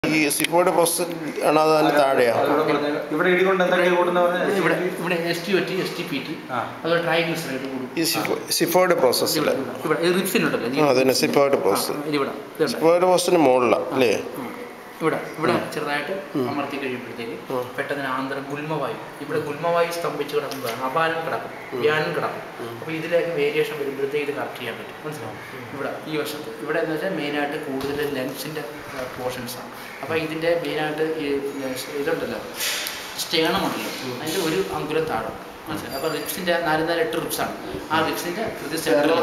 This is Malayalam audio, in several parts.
ഈ സിഫോയുടെ പ്രോസസ് ആണോ അത് അതിന് താഴെയാ അതുകൂടെ പറഞ്ഞേക്ക്. ഇവിടെ ഇടികൊണ്ട് എന്തൊക്കെ കൂടുന്ന ഇവിടെ ഇവിടെ S T O T S T P T ആ. അതുപോലെ ട്രൈഗ്ലിസറൈഡ് കൂടും ഈ സിഫോ സിഫോയുടെ പ്രോസസ്സിൽ ഇവിടെ റിപ്സിനുണ്ടല്ലോ ആ അതന്നെ സിഫോയുടെ പ്രോസസ്സ് ഇവിടെ ഇതുണ്ട് സിഫോയുടെ പ്രോസസ്സിന് മുകളിലാണ് അല്ലേ ഉം. ഇവിടെ ഇവിടെ ചെറുതായിട്ട് അമർത്തി കഴിയുമ്പോഴത്തേക്ക് പെട്ടെന്ന് ആന്തരം ഗുൽമവായു ഇവിടെ ഗുൽമവായു സ്തംഭിച്ച് കിടക്കുന്നതാണ് അപാരം കിടക്കും വ്യാനം കിടക്കും അപ്പോൾ ഇതിലേക്ക് വേരിയേഷൻ വരുമ്പോഴത്തേക്ക് ഇത് കറക്റ്റ് ചെയ്യാൻ പറ്റും മനസ്സിലാവും ഇവിടെ ഈ വശത്ത് ഇവിടെ എന്ന് വെച്ചാൽ മെയിനായിട്ട് കൂടുതൽ ലങ്സിൻ്റെ പോർഷൻസ് ആണ് അപ്പോൾ ഇതിൻ്റെ മെയിനായിട്ട് ഈ ഇതുണ്ടല്ലോ സ്റ്റേണമുണ്ടല്ലോ അതിൻ്റെ ഒരു അങ്കുലം താഴെ മനസ്സിലായി അപ്പോൾ റിപ്സിൻ്റെ നാല് നാല് എട്ട് റിപ്സാണ് ആ റിപ്സിൻ്റെ കൃത്യ സെൻറ്ററിൽ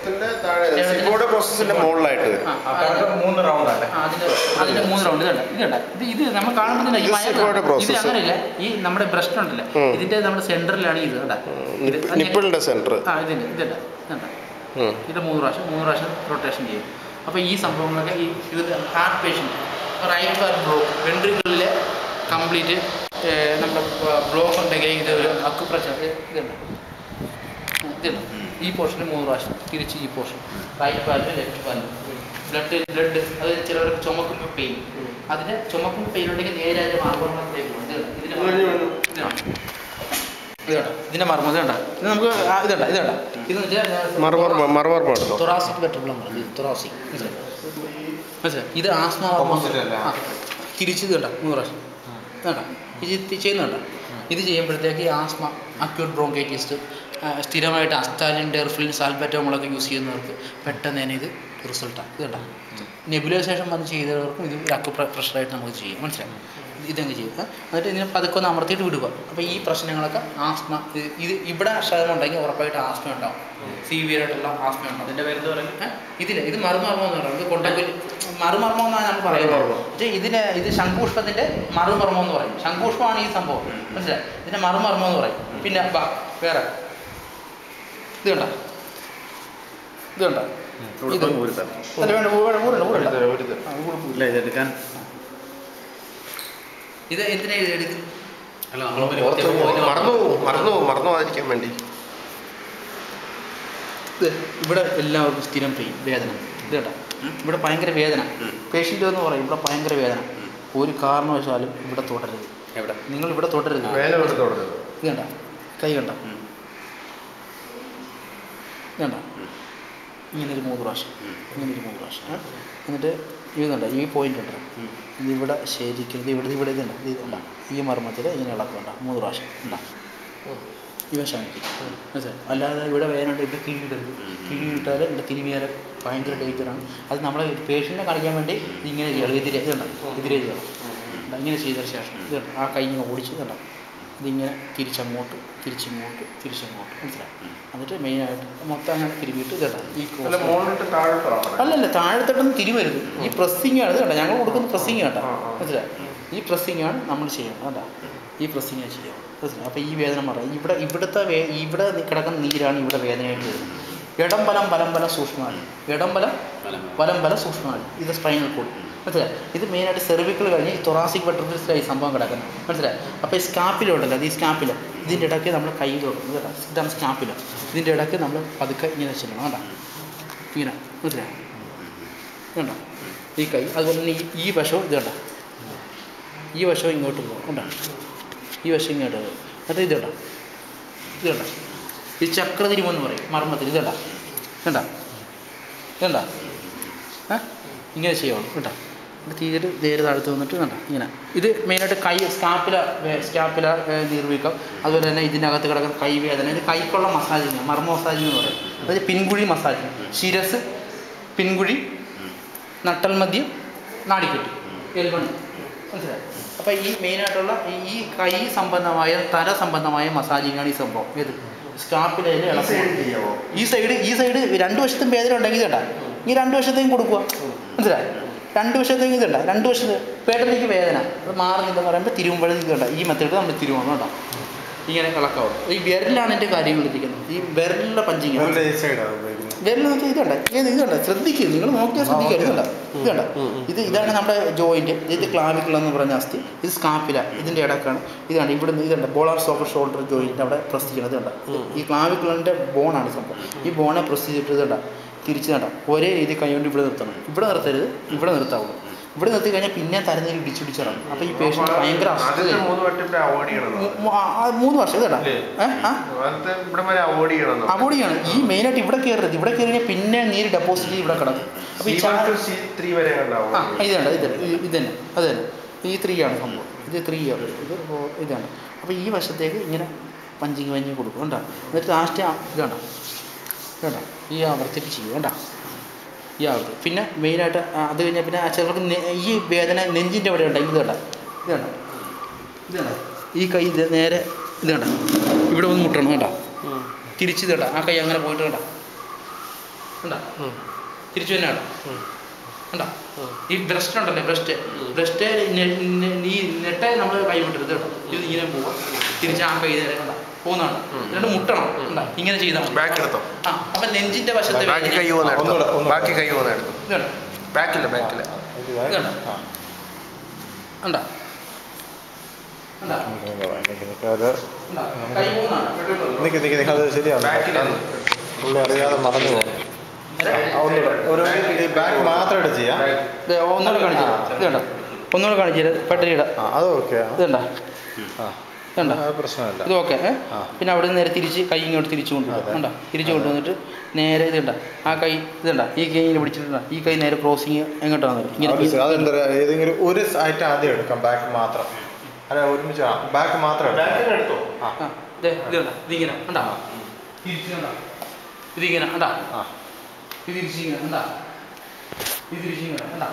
സിഫോയുടെ പ്രോസസ്സിന്റെ മുകളിലായിട്ട് വരും ആ അപ്പൊ മൂന്ന് റൗണ്ട് അല്ലേ ആ, അതിന്റെ അതിന്റെ മൂന്ന് റൗണ്ട് ഇതുണ്ട് ഇതുണ്ട് ഇത് ഇത് നമ്മൾ കാണുന്നില്ല ഈ ഇത് മയ- സിഫോയുടെ ഇത് process. അങ്ങനെയല്ല ഈ നമ്മുടെ ബ്രസ്റ്റ് ഉണ്ടല്ലോ ഉം. ഇതിന്റെ നമ്മുടെ സെന്ററിലാണ് ഇത് കണ്ട ഇത് അത് നിപ്പിളിന്റെ സെന്റർ ആ ഇതിന്റെ ഇതുണ്ട് ഇതുണ്ട് ഇത് മൂന്ന് പ്രാവശ്യം മൂന്ന് പ്രാവശ്യം റൊട്ടേഷൻ ചെയ്യും അപ്പോൾ ഈ സംഭവങ്ങളൊക്കെ ഈ ഇത് heart patient right heart block വെൻട്രിക്കിളിലെ കംപ്ലീറ്റ് നമ്മുടെ ബ്ലോക്ക് ഉണ്ടെങ്കിൽ ഇത് ഒരു അക്കുപ്രഷർ ഇതുണ്ട് ഇതുണ്ട് ഈ പോർഷന് മൂന്ന് പ്രാവശ്യം തിരിച്ച് ഈ പോർഷൻ റൈറ്റ് പാലിന് ലെഫ്റ്റ് പാലിന് ബ്ലഡ് ബ്ലഡ് അത് ചിലവർക്ക് ചുമക്കുമ്പോൾ പെയിൻ അതിന് ചുമക്കുമ്പോൾ പെയിൻ ഉണ്ടെങ്കിൽ നേരെ അതിൻ്റെ മാർഗങ്ങളിലേക്ക് പോകും ഇത് കണ്ടോ? ഇതിൻ്റെ മർമ്മം ഇതാണ് ഇത് കണ്ടോ ഇതിൻ്റെ മർമ്മം ഇത് കണ്ടോ ഇത് നമുക്ക് ആ, ഇത് കണ്ടോ ഇത് കണ്ടോ ഇത് വെച്ചാൽ മറുമർമ്മ മറുമർമ്മ എടുത്തോ തൊറാസിക് വെട്ടബിളം പറയുന്നത് തൊറാസിക് മനസ്സിലായി മനസ്സിലായി ഇത് ആസ്മ Opposite അല്ലേ? ആ തിരിച്ച് കണ്ട മൂന്ന് പ്രാവശ്യം വേണ്ട ഇത് ഇത് ചെയ്യുന്നുണ്ട് ഇത് ചെയ്യുമ്പോഴത്തേക്ക് ഈ ആസ്മ അക്യൂട്ട് ബ്രോങ്കൈറ്റിസ്റ്റ് സ്ഥിരമായിട്ട് അസ്റ്റാലിൻ ഡെർഫിലിൻ സാൽബറ്റോമോളൊക്കെ യൂസ് ചെയ്യുന്നവർക്ക് പെട്ടെന്ന് തന്നെ ഇത് റിസൾട്ടാണ് ഇത് കണ്ട നെബുലൈസേഷൻ വന്ന് ചെയ്തവർക്കും ഇത് ഒരു അക്കു പ്രഷറായിട്ട് നമുക്ക് ചെയ്യാം മനസ്സിലായി ഇതങ്ങ് ചെയ്യും ഏ? എന്നിട്ട് ഇതിനെ പതുക്കെ ഒന്ന് അമർത്തിയിട്ട് വിടുക അപ്പോൾ ഈ പ്രശ്നങ്ങളൊക്കെ ആസ്മ ഇത് ഇത് ഇവിടെ ക്ഷതം ഉണ്ടെങ്കിൽ ഉറപ്പായിട്ട് ആസ്മ ഉണ്ടാവും സീവിയർ ആയിട്ടുള്ള ആസ്മ ഉണ്ടാവും അതിന്റെ പേരെന്ത് പറയും ഏ? ഇതില്ല ഇത് മറുമർമ്മം എന്ന് പറയുന്നത് ഇത് കൊണ്ടകുലി മറുമർമ്മം എന്നാണ് നമ്മൾ പറയുന്നത് പക്ഷേ ഇതിന് ഇത് ശംഖുഷ്പത്തിന്റെ മറുമർമ്മം എന്ന് പറയും ശംഖുഷ്പമാണ് ഈ സംഭവം മനസ്സിലായി ഇതിന്റെ മറുമർമ്മം എന്ന് പറയും പിന്നെ ബാ വേറെ ഇത് കണ്ട ഇത് കണ്ട ഇത് അല്ല വേണ്ട ഊരണ്ട ഊരണ്ട ഊരണ്ട ആ, ഊര- ഇല്ല ഇതെടുക്കാൻ ഇത് എന്തിനാ ഇത് എടുക്കുന്നത് അല്ല ഓർത്ത് നമ്മൾ മറന്നു പോകും മറന്നു പോകും മറന്നു പോകാതിരിക്കാൻ വേണ്ടി ഇത് ഇവിടെ എല്ലാവർക്കും സ്ഥിരം പെയിൻ വേദന ഇത് കേട്ടോ ഇവിടെ ഭയങ്കര വേദന പേഷ്യൻ്റ് എന്ന് പറയും ഇവിടെ ഭയങ്കര വേദന ഒരു കാരണവശാലും ഇവിടെ തുടരരുത് എവിടെ നിങ്ങൾ ഇവിടെ തുടരരുത് വേല എടുത്ത് തുടരുത് ഇത് കണ്ട കൈ കണ്ട ഇത് കണ്ട ഇങ്ങനെ ഒരു മൂന്ന് പ്രാവശ്യം ഇങ്ങനെ ഒരു മൂന്ന് പ്രാവശ്യം ഏ? എന്നിട്ട് ഇത് കണ്ട ഈ പോയിന്റ് ഉണ്ട് ഇത് ഇവിടെ ശരിക്കും ഇത് ഇവിടെ ഇവിടെ ഇതുണ്ട് ഇത് കണ്ട ഈ മർമ്മത്തിൽ ഇങ്ങനെ ഇളക്കണ്ട മൂന്ന് പ്രാവശ്യം ഉണ്ടാ ഇവ ശമിക്കും മനസ്സിലായി അല്ലാതെ ഇവിടെ വേദന ഉണ്ട് ഇവിടെ കിഴിയിടരുത് കിഴിയിട്ടാൽ ഇവിടെ തിരുമിയാൽ ഭയങ്കര ഡേഞ്ചറാണ് അത് നമ്മളെ പേഷ്യൻറ്റിനെ കാണിക്കാൻ വേണ്ടി ഇങ്ങനെ ചെയ്യണം ഇതിരെ ഇതുണ്ട് ഇതിരെ ചെയ്യണം ദാ ഇങ്ങനെ ചെയ്തതിന് ശേഷം ഇത് കണ്ടോ? ആ കൈ ഇങ്ങനെ ഓടിച്ച് കണ്ട ഇതിങ്ങനെ തിരിച്ചങ്ങോട്ട് തിരിച്ചിങ്ങോട്ട് തിരിച്ചങ്ങോട്ട് മനസ്സിലായി എന്നിട്ട് മെയിനായിട്ട് മൊത്തം അങ്ങനെ തിരുമിയിട്ട് ഇതണ്ട ഈ cross അല്ല മുകളിലിട്ട് താഴോട്ട് ആക്കണം അല്ലല്ല താഴെത്തട്ടൊന്നും തിരിവരുത് ഈ പ്രസ്സിങ് ആണ് ഇത് കണ്ട ഞങ്ങൾ കൊടുക്കുന്ന പ്രസ്സിങ് കേട്ടോ ആ, ആ. മനസ്സിലായി ഈ പ്രസ്സിങ് ആണ് നമ്മൾ ചെയ്യുന്നത് കേട്ടോ ഈ പ്രസ്സിങ് ചെയ്യുക മനസ്സിലായി അപ്പോൾ ഈ വേദന മാറാം ഇവിടെ ഇവിടുത്തെ വേ ഇവിടെ കിടക്കുന്ന നീരാണ് ഇവിടെ വേദനയായിട്ട് വരുന്നത് ഇടം ബലം ബലം ബലം സൂക്ഷ്മമാണ് ഇടം ബലം ബലം ബലം സൂക്ഷ്മമാണ് ഇത് സ്പൈനൽ കോഡ് മനസ്സിലായി ഇത് മെയിനായിട്ട് സെർവിക്കൽ കഴിഞ്ഞ് ഈ തൊറാസിക് വെട്രിഫിസിലായി സംഭവം കിടക്കുന്നത് മനസ്സിലായി അപ്പോൾ ഈ സ്കാപ്പിലുണ്ടല്ലോ അത് ഈ സ്കാപ്പിൽ ഇതിൻ്റെ ഇടയ്ക്ക് നമ്മൾ കൈ തുറക്കും കേട്ടോ ഇതാണ് സ്കാപ്പിൽ ഇതിൻ്റെ ഇടയ്ക്ക് നമ്മൾ പതുക്കെ ഇങ്ങനെ വെച്ചിടണം കേട്ടോ ഇങ്ങനെ മനസ്സിലായി കണ്ടോ ഈ കൈ അതുപോലെ തന്നെ ഈ ഈ വശവും ഇത് കണ്ടോ ഈ വശവും ഇങ്ങോട്ട് പോകും കണ്ടോ ഈ വശം ഇങ്ങോട്ട് പോകും എന്നിട്ട് ഇത് കണ്ടോ ഇത് കണ്ടോ ഈ ചക്രതിരിമെന്ന് പറയും മർമ്മത്തിൽ ഇത് കണ്ടോ കണ്ടോ കണ്ടോ ഏ ഇങ്ങനെ ചെയ്യുള്ളൂ കേട്ടോ ഇത് തീരെ നേരെ താഴത്ത് വന്നിട്ട് കണ്ടോ ഇങ്ങനെ ഇത് മെയിനായിട്ട് കൈ സ്കാപ്പില സ്കാപ്പില നീർവീക്കം അതുപോലെ തന്നെ ഇതിനകത്ത് കിടക്കുന്ന കൈവേദന ഇത് കൈക്കുള്ള മസാജിങ് മർമ്മ മസാജിങ് എന്ന് പറയും അതായത് പിൻകുഴി മസാജിങ് ശിരസ് പിൻകുഴി നട്ടൽ മദ്യം നാടിക്കെട്ട് എൽബണ് മനസ്സിലായി അപ്പോൾ ഈ മെയിനായിട്ടുള്ള ഈ- ഈ കൈ സംബന്ധമായ തല സംബന്ധമായ മസാജിങ്ങാണ് ഈ സംഭവം ഏത് സ്കാപ്പിലെ ഇളക്കുക ഈ സൈഡ് ഈ സൈഡ് രണ്ട് വശത്തും വേദന ഉണ്ടെങ്കിൽ ഇതണ്ട ഈ രണ്ട് വശത്തേക്കും കൊടുക്കുക മനസ്സിലായി രണ്ട് വശത്തേക്കും ഇതണ്ട രണ്ട് വശത്ത് പേട്ടലേക്ക് വേദന അത് മാറുന്നില്ല എന്ന് പറയുമ്പോൾ തിരുവുമ്പോഴേ ഇതുണ്ട ഈ മെത്തേഡ് നമ്മൾ തിരുവണം കേട്ടോ ഇങ്ങനെ ഇളക്കാവും ഈ വിരലിലാണ് എൻ്റെ കാര്യങ്ങൾ ഇരിക്കുന്നത് ഈ വിരലിലെ പഞ്ചിങ് സൈഡാണ് ഉപയോഗിക്കുന്നത് വിരലെന്ന് വെച്ചാൽ ഇതുണ്ട് ഏത് ഇതുണ്ട് ശ്രദ്ധിക്കുക നിങ്ങൾ നോക്കിയാൽ ശ്രദ്ധിക്കുക ഇതുണ്ട് ഇതുണ്ട് ഇത് ഇതാണ് നമ്മുടെ ജോയിന്റ് ഇത് ക്ലാവിക്കുള്ള എന്ന് പറഞ്ഞ അസ്ഥി ഇത് സ്കാപ്പില ഇതിൻ്റെ ഇടക്കാണ് ഇതാണ് ഇവിടുന്ന് ഇതുണ്ട് ബോളാർ സോഫർ ഷോൾഡർ ജോയിന്റ് അവിടെ പ്രസ് ചെയ്യണം ഇതുണ്ട് ഈ ക്ലാവിക്കുള്ളതിൻ്റെ ബോണാണ് സംഭവം ഈ ബോണെ പ്രസ് ചെയ്തിട്ട് ഇതുണ്ട് തിരിച്ച് നടാം ഒരേ രീതി കൈകൊണ്ട് ഇവിടെ നിർത്തണം ഇവിടെ നിർത്തരുത് ഇവിടെ നിർത്താവുള്ളൂ ഇവിടെ നിർത്തി കഴിഞ്ഞാൽ പിന്നെ തരുന്നതിൽ ഇടിച്ചിടിച്ചിറങ്ങും അപ്പോൾ ഈ പേഷ്യൻ്റ് ഭയങ്കര ആദ്യത്തെ അസ്വസ്ഥതയായി. മൂന്ന് വട്ടം ഇവിടെ അവോയ്ഡ് ചെയ്യണം മൂ- മൂ- ആ, ആ, മൂന്ന് വർഷം ഇതേടാ ഇല്ലേ? ഏഹ് ആ ആദ്യത്തെ ഇവിടെ വരെ അവോയ്ഡ് ചെയ്യണം അവിടെയാണ് ഈ മെയിനായിട്ട് ഇവിടെ കയറരുത് ഇവിടെ കയറി കഴിഞ്ഞാൽ പിന്നെ നീര് ഡെപ്പോസിറ്റ് ചെയ്ത് ഇവിടെ കിടക്കും അപ്പോൾ ഈ സി ചാ വൺ ടു സി ത്രീ വരെ കണ്ടാവും ആ ഇതുണ്ട് ഇത് ഇത് തന്നെ അത് തന്നെ ഈ ത്രീ ആണ് സംഭവം ഇത് ത്രീ ആണ് ഇത് ഓ, ഇതാണ് അപ്പോൾ ഈ വശത്തേക്ക് ഇങ്ങനെ പഞ്ചിങ് പഞ്ചി കൊടുക്കും കണ്ടോ എന്നിട്ട് ലാസ്റ്റ് ഇതാണ് കേട്ടോ ഈ ആവർത്തിക്ക് ചെയ്യും കേട്ടോ ഈ ആവർത്തി പിന്നെ മെയിനായിട്ട് അത് കഴിഞ്ഞാൽ പിന്നെ ആ ചിലർക്ക് നെ- ഈ വേദന നെഞ്ചിൻ്റെ അവിടെ ഉണ്ട് ഇത് കണ്ട ഇത് കണ്ട ഇത് കണ്ട ഈ കൈ ഇത് നേരെ ഇത് കണ്ട ഇവിടെ ഒന്ന് മുട്ടണം കേട്ടോ തിരിച്ച് ഇത് കണ്ട ആ കൈ അങ്ങനെ പോയിട്ട് കണ്ട കണ്ട തിരിച്ചു തന്നെ കണ്ട കണ്ട ഈ ബ്രസ്റ്റ് ഉണ്ടല്ലേ ബ്രസ്റ്റ് ബ്രസ്റ്റ് ഈ നെട്ടെ നമ്മൾ കൈ വിട്ടരുത് കേട്ടോ ഇത് ഇങ്ങനെ പോവാം തിരിച്ച് ആ കൈ നേരെ കണ്ട പോകുന്നതാണ് എന്നിട്ട് മുട്ടണം കണ്ട ഇങ്ങനെ ചെയ്താൽ മതി ബാക്ക് എടുത്തോ ആ അപ്പം നെഞ്ചിൻ്റെ വശത്ത് ബാക്കി വേദന- കൈ പോകുന്ന എടുത്തോ ഒന്നുകൂടെ, ഒന്നുകൂടെ. ബാക്കി കൈ പോകുന്ന എടുത്തോ ഇത് കണ്ടോ ബാക്കില്ല ബാക്കില്ല ഇതുണ്ട്. കണ്ടോ കണ്ടോ അത് കണ്ടോ? കൈ പോകുന്നതാണ് നിക്ക് നിക്ക് നിക്ക് അത് ശരിയാണ് ബാക്കിലാണ് പുള്ളി അറിയാതെ മറന്നു പോകും ആ, ഒന്നുകൂടെ ഒരു ബാക്ക് മാത്രമായിട്ട് ചെയ്യാം ഇത് ഒന്നുകൂടെ കാണിച്ചു ഇത് കണ്ടോ ഒന്നുകൂടെ കാണിച്ചു പെട്ടരിയുടെ ആ അത് ഓക്കെ ഇത് കണ്ടോ ആ ഇത് കണ്ടോ അത് പ്രശ്നമില്ല ഇത് ഓക്കെ ആ. പിന്നെ അവിടെ നിന്ന് നേരെ തിരിച്ച് കൈ ഇങ്ങോട്ട് തിരിച്ചു കൊണ്ടുവരും അതെ. കണ്ടോ തിരിച്ചു കൊണ്ടുവന്നിട്ട് നേരെ ഇത് കണ്ടോ ആ കൈ ഇത് കണ്ടോ ഈ കൈ ഇങ്ങനെ പിടിച്ചിട്ടുണ്ടോ ഈ കൈ നേരെ ക്രോസിങ് എങ്ങോട്ടാണ് ഇങ്ങനെ അത് അതെന്താ പറയാ ഏതെങ്കിലും ഒരു ഐറ്റം ആദ്യം എടുക്കാം ബാക്ക് മാത്രം അല്ല ഒരുമിച്ച് ബാക്ക് മാത്രം എടുക്കാം ബാക്കിൽ എടുത്തോ ആ ദേ, ഇത് കണ്ടോ ഇതിങ്ങനെ കണ്ടോ തിരിച്ച് കണ്ടോ ഇതിങ്ങനെ കണ്ടോ ആ ഇത് തിരിച്ചിങ്ങനെ കണ്ടാ ഇത് തിരിച്ചിങ്ങനെ കണ്ടാ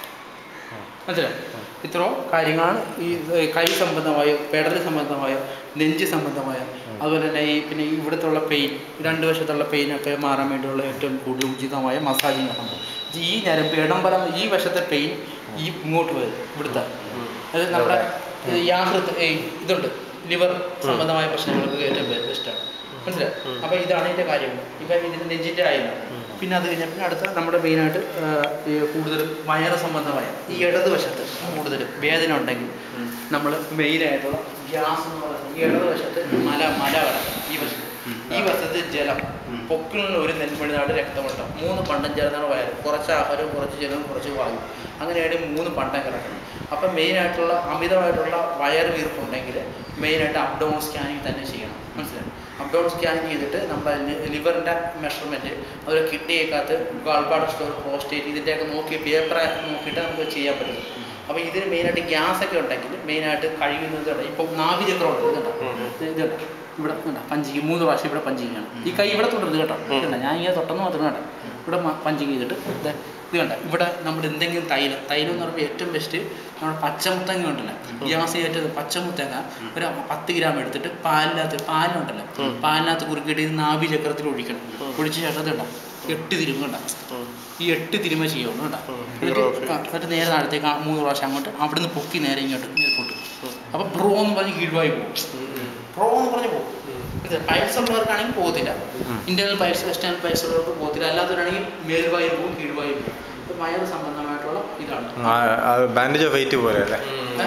മനസ്സിലായി ഇത്രയോ കാര്യങ്ങളാണ് ഈ ഏ, കൈ സംബന്ധമായോ പെടൽ സംബന്ധമായോ നെഞ്ച് സംബന്ധമായോ അതുപോലെ തന്നെ ഈ പിന്നെ ഈ ഇവിടുത്തുള്ള പെയിൻ രണ്ട് വശത്തുള്ള പെയിനൊക്കെ മാറാൻ വേണ്ടിയുള്ള ഏറ്റവും കൂടുതൽ ഉചിതമായ മസാജിങ് സംഭവം ഈ ഞരമ്പ് ഇടംബലം ഈ വശത്തെ പെയിൻ ഈ ഇങ്ങോട്ട് വരും ഇവിടുത്തെ അത് നമ്മുടെ ഇത് യാഹൃത്ത് ഏയ് ഇതുണ്ട് ലിവർ സംബന്ധമായ പ്രശ്നങ്ങൾക്ക് ഏറ്റവും ബെസ്റ്റാണ് മനസ്സിലായി അപ്പോൾ ഇതാണ് ഇതിൻ്റെ കാര്യങ്ങൾ ഇപ്പം ഇതിൻ്റെ നെഞ്ചിൻ്റെ ആയിരുന്നു പിന്നെ അത് കഴിഞ്ഞാൽ പിന്നെ അടുത്ത നമ്മുടെ മെയിനായിട്ട് ഈ കൂടുതലും വയറ് സംബന്ധമായ ഈ ഇടത് വശത്ത് കൂടുതലും വേദന ഉണ്ടെങ്കിൽ നമ്മൾ മെയിനായിട്ടുള്ള ഗ്യാസ് എന്ന് പറയുന്നത് ഈ ഇടത് വശത്ത് മല മല കിടക്കും ഈ വശത്ത് ഈ വശത്ത് ജലം പൊക്കിളിൽ ഒരു നെൽമണിനാട് രക്തമട്ടം മൂന്ന് പണ്ടം ചേർന്നാണ് വയറ് കുറച്ച് ആഹാരവും കുറച്ച് ജലവും കുറച്ച് വായു അങ്ങനെയാണ് ഈ മൂന്ന് പണ്ടം കിടക്കുന്നത് അപ്പം മെയിനായിട്ടുള്ള അമിതമായിട്ടുള്ള വയർ വീർപ്പുണ്ടെങ്കിൽ മെയിനായിട്ട് അബ്ഡോൺ സ്കാനിങ് തന്നെ ചെയ്യണം മനസ്സിലായി അബ്ഡോൺ സ്കാനിങ് ചെയ്തിട്ട് നമ്മുടെ ലിവറിൻ്റെ മെഷർമെൻറ്റ് അതുപോലെ കിഡ്നിയേക്കകത്ത് ഗാൾബാഡ് സ്റ്റോർ പ്രോസ്റ്റേറ്റ് ഇതിൻ്റെയൊക്കെ നോക്കി പേപ്പർ നോക്കിയിട്ട് നമുക്ക് ചെയ്യാൻ പറ്റും അപ്പോൾ ഇതിന് മെയിനായിട്ട് ഗ്യാസ് ഒക്കെ ഉണ്ടെങ്കിൽ മെയിനായിട്ട് കഴിയുന്നത് കണ്ടോ, ഇപ്പോൾ നാവിചക്രം ഉണ്ട് ഇതുണ്ടോ ഇത് ഇതുണ്ടോ ഇവിടെ കണ്ടോ പഞ്ചിങ് മൂന്ന് പ്രാവശ്യം ഇവിടെ പഞ്ചിങ് ആണ് ഈ കൈ ഇവിടെ തൊട്ടരുത് കേട്ടോ കണ്ടോ ഞാൻ ഇങ്ങനെ തൊട്ടെന്ന് മാത്രം കേട്ടോ ഇവിടെ പഞ്ചിങ് ചെയ്തിട്ട് ഇത് ഇത് കണ്ട ഇവിടെ നമ്മൾ എന്തെങ്കിലും തൈലം തൈലം എന്ന് പറയുമ്പോൾ ഏറ്റവും ബെസ്റ്റ് നമ്മുടെ പച്ചമുത്തങ്ങ ഉണ്ടല്ലോ ഗ്യാസ് ഏറ്റവും പച്ചമുത്തങ്ങ ഒരു പത്ത് ഗ്രാം എടുത്തിട്ട് പാലിനകത്ത് പാലുണ്ടല്ലോ പാലിനകത്ത് കുറുക്കിയിട്ട് ഇത് നാഭി ചക്രത്തിൽ ഒഴിക്കണം ഒഴിച്ച ശേഷം ഇതുണ്ട എട്ട് തിരുമ കണ്ട ഈ എട്ട് തിരുമ ചെയ്യണം കേട്ടോ എന്നിട്ട് ആ, എന്നിട്ട് നേരെ താഴത്തേക്ക് ആ മൂന്ന് പ്രാവശ്യം അങ്ങോട്ട് അവിടുന്ന് പൊക്കി നേരെ ഇങ്ങോട്ട് മേൽപോട്ട് അപ്പോൾ പ്രോ എന്ന് പറഞ്ഞ് കീഴ്വായി പോകും പ്രോ എന്ന് പറഞ്ഞ് പോകും ഇത് പൈൽസ് ഉള്ളവർക്കാണെങ്കിൽ പോകത്തില്ല ഇന്റേണൽ പൈൽസ് എക്സ്റ്റേണൽ പൈൽസ് ഉള്ളവർക്ക് പോകത്തില്ല അല്ലാത്തവരാണെങ്കിൽ മേൽവായി പോകും കീഴ്വായി പോകും ഇത് വയറ് സംബന്ധമായിട്ടുള്ള ഇതാണ് ബാൻഡേജ് ഓഫ് വെയിറ്റ് പോലെ അല്ലേ ഏ?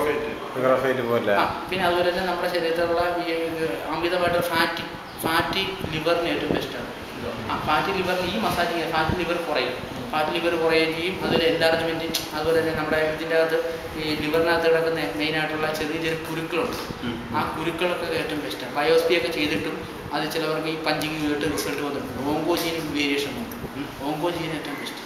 ഫിഗർ ഓഫ് വെയിറ്റ് പോലെ ആ പിന്നെ അതുപോലെ തന്നെ നമ്മുടെ ശരീരത്തിലുള്ള ഈ ഇത് അമിതമായിട്ട് ഫാറ്റി ഫാറ്റി ലിവറിന് ഏറ്റവും ബെസ്റ്റാണ് ആ ഫാറ്റി ലിവറിന് ഈ മസാജ് ചെയ്യുക ഫാറ്റി ലിവർ കുറയും ഫാറ്റി ലിവർ കുറയുകയും ചെയ്യും അതുപോലെ എൻലാർജ്മെൻറ്റ് അതുപോലെ തന്നെ നമ്മുടെ ഇതിൻ്റെ അകത്ത് ഈ ലിവറിനകത്ത് കിടക്കുന്ന മെയിനായിട്ടുള്ള ചെറിയ ചെറിയ കുരുക്കളുണ്ട് ആ കുരുക്കളൊക്കെ ഏറ്റവും ബെസ്റ്റാണ് ബയോസ്പി ഒക്കെ ചെയ്തിട്ടും അത് ചിലവർക്ക് ഈ പഞ്ചിങ് ചെയ്തിട്ട് റിസൾട്ട് വന്നിട്ടുണ്ട് ഓങ്കോജീന് വേരിയേഷൻ ഉണ്ട് ഓങ്കോജീന് ഏറ്റവും ബെസ്റ്റ്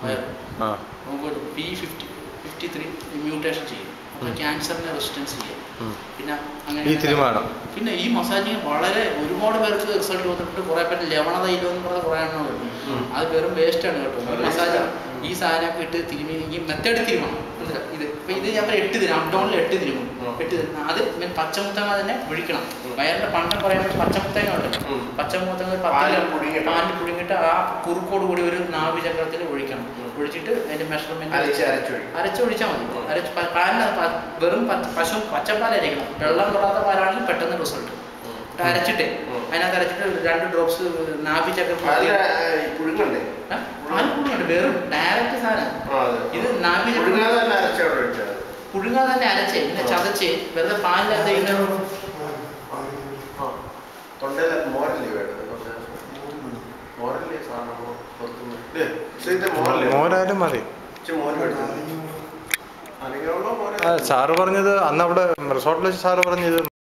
ആ onco P fifty fifty three mutation ചെയ്യും അപ്പോൾ ക്യാൻസറിനെ റെസിസ്റ്റൻസ് ചെയ്യും ഉം. പിന്നെ ഈ അങ്ങനെ തിരുമാനം പിന്നെ ഈ മസാജിങ് വളരെ ഒരുപാട് പേർക്ക് റിസൾട്ട് വന്നിട്ടുണ്ട് കുറേ പേര് ലവണതയിലോ എന്ന് പറഞ്ഞ കുറേ എണ്ണം ഉണ്ട് അത് വെറും വേസ്റ്റാണ് കേട്ടോ ഈ മസാജ് ഈ സാധനമൊക്കെ ഇട്ട് തിരുമി ഈ മെത്തേഡ് തിരുമണം മനസ്സിലായോ? ഇത് ഇപ്പം ഇത് ഞാൻ പറയാം എട്ട് തിരും അപ്ഡൗണിൽ എട്ട് തിരുമും എട്ട് തിരും അത് ഇവൻ പച്ചമുത്തങ്ങ തന്നെ ഒഴിക്കണം വയറിൻ്റെ പണ്ടം പറയുമ്പോൾ പച്ചമുത്തങ്ങ ഉണ്ട് ഉം. പച്ചമുത്തങ്ങ ഒരു പാലിൽ പത്ത് പുഴുങ്ങിയിട്ട്. പാലിൽ പുഴുങ്ങിയിട്ട് ആ കുറുക്കോട് കൂടി ഒരു നാഭി ചക്രത്തിൽ ഒഴിക്കണം ഒഴിച്ചിട്ട് അതിൻ്റെ മെഷർമെൻറ്റ് അരച്ച് അരച്ചൊഴിക്കും അരച്ചൊഴിച്ചാൽ മതി അരച്ച് പ- പാലിന് പ- വെറും പച്ച- പശു പച്ചപ്പാലായിരിക്കണം വെള്ളം തൊടാത്ത പാലാണെങ്കിൽ പെട്ടെന്ന് റിസൾട്ട് അരച്ചിട്ടേ ഉം. അതിനകത്ത് അരച്ചിട്ട് രണ്ട് ഡ്രോപ്സ് നാഭി ചക്രം അതിൽ പുഴുങ്ങണ്ടേ പാലുണ്ട് വെറും ഡയറക്റ്റ് സാധനം ആ അതെ ഇത് നാഭി ചക്രം പുഴുങ്ങാതെ തന്നെ അരച്ചവിടെ വെച്ചത് പുഴുങ്ങാതെ തന്നെ അരച്ചേ പിന്നെ ചതച്ച് വെറുതെ പാലിനകത്ത് ഇങ്ങനെ ആ തൊണ്ടയിൽ മോരല്ലേ വേണ്ടത് മോരല്ലേ സാധനം പുറത്തുനിന്ന് ഇല്ലേ? ഇത് മോരല്ലേ മോരായാലും മതി ഇച്ചിരി മോര് വേണ്ടത് അനങ്ങാനുള്ള പോലെ ആ, സാറ് പറഞ്ഞത് അന്ന് അവിടെ റിസോർട്ടിൽ വെച്ച് സാറ് പറഞ്ഞത്